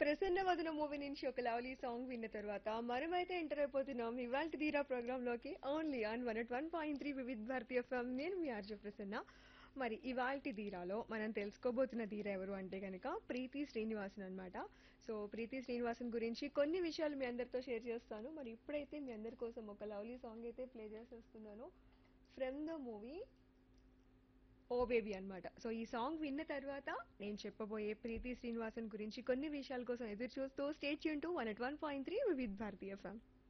ప్రసన్న వదన మూవీ నుంచి ఒక లవ్లీ సాంగ్ విన్న తర్వాత మనమైతే ఎంటర్ అయిపోతున్నాం ఇవాళ ధీరా ప్రోగ్రామ్ లోకి only on one one point three Vividh Bharati FM నేను మీ ఆర్జు ప్రసన్న మరి ఇవాల్టి ధీరాలో మనం తెలుసుకోబోతున్న ధీర ఎవరు అంటే కనుక ప్రీతి శ్రీనివాసన్ అన్నమాట సో ప్రీతి శ్రీనివాసన్ గురించి కొన్ని విషయాలు మీ అందరితో షేర్ చేస్తాను మరి ఇప్పుడైతే మీ అందరి కోసం ఒక లవ్లీ సాంగ్ అయితే ప్లే చేసేస్తున్నాను from the movie oh baby అన్నమాట సో ఈ సాంగ్ విన్న తర్వాత నేను చెప్పబోయే ప్రీతి శ్రీనివాసన్ గురించి కొన్ని విషయాల కోసం ఎదురు చూస్తూ state unit two one at one point three Vividh Bharati FM